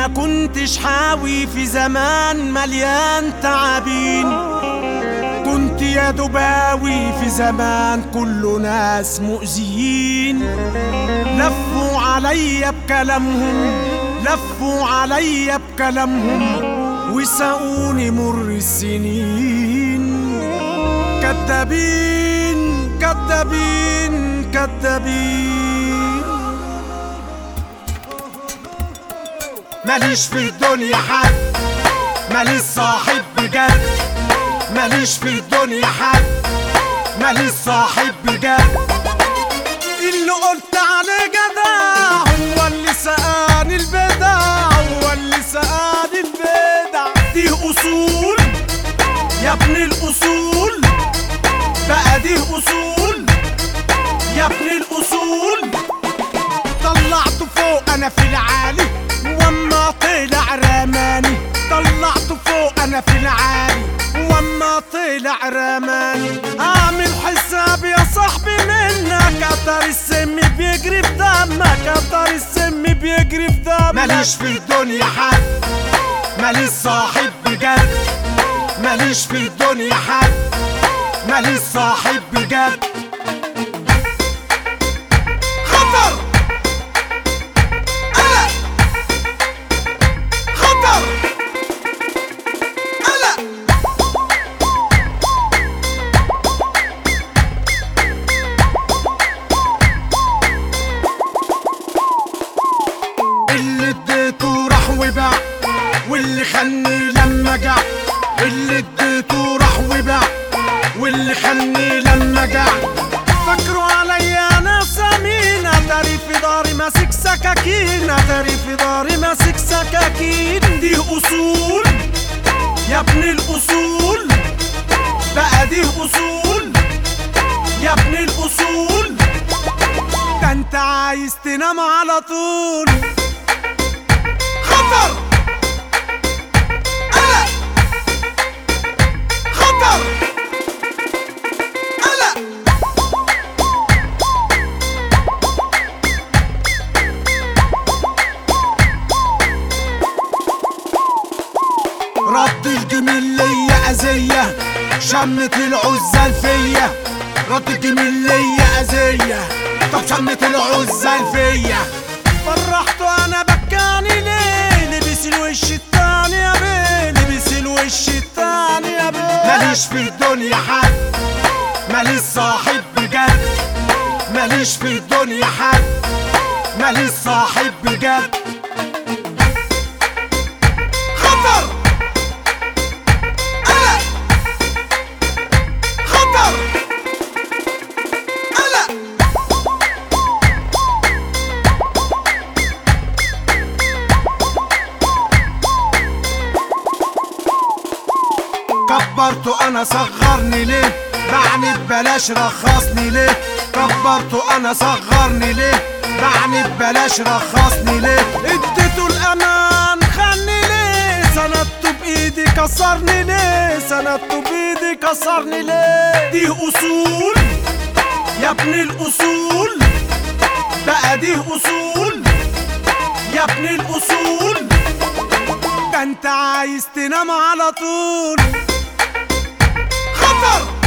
كنتش حاوي في زمان مليان تعابين كنت يا دباوي في زمان كله ناس مؤذيين لفوا عليا بكلامهم لفوا عليا بكلامهم وساقوني مر السنين كدابين كدابين كدابين ماليش في الدنيا حد ماليش صاحب بجد ماليش في الدنيا حد ماليش صاحب بجد اللي قلت عليه جدع هو اللي سقاني البدع هو اللي سقاني البدع دي اصول يا ابن الاصول بقى دي اصول يا ابن الاصول طلعته فوق انا في العالي واما طلع رماني طلعته فوق انا في العالي واما طلع رماني اعمل حساب يا صاحبي منك قطر السم بيجري في دمك قطر السم بيجري في دمك ماليش في الدنيا حد ماليش صاحب بجد ماليش في الدنيا حد ماليش صاحب بجد خطر قلق خطر قلق اللي اديته راح وباع واللي خلني لما جع اللي اديته راح وباع واللي خلني لما جع فكروا عليا انا سمين اتاري في داري ماسك سكاكين اتاري في داري ماسك سكاكين دي اصول يا ابن الاصول بقى دي اصول يا ابن الاصول ده انت عايز تنام على طول خطر قلق خطر قلق رد الجميل ليا أذية شمت العزة فيا رد الجميل ليا أذية طب شمت العزة فيا فرحته أنا بكاني ليه لبس الوش التاني يا بيه لبس الوش التاني يا بيه ماليش في الدنيا حد ماليش صاحب بجد ماليش في الدنيا حد ماليش صاحب بجد خطر قلق خطر قلق كبرته انا صغرني ليه بعني ببلاش رخصني ليه كبرته انا صغرني ليه بعني ببلاش رخصني ليه اديته الامان خلني ليه سندته بايدي كسرني ليه سندته بايدي كسرني ليه دي اصول يا ابن الاصول بقى دي اصول يا ابن الاصول ده انت عايز تنام على طول خطر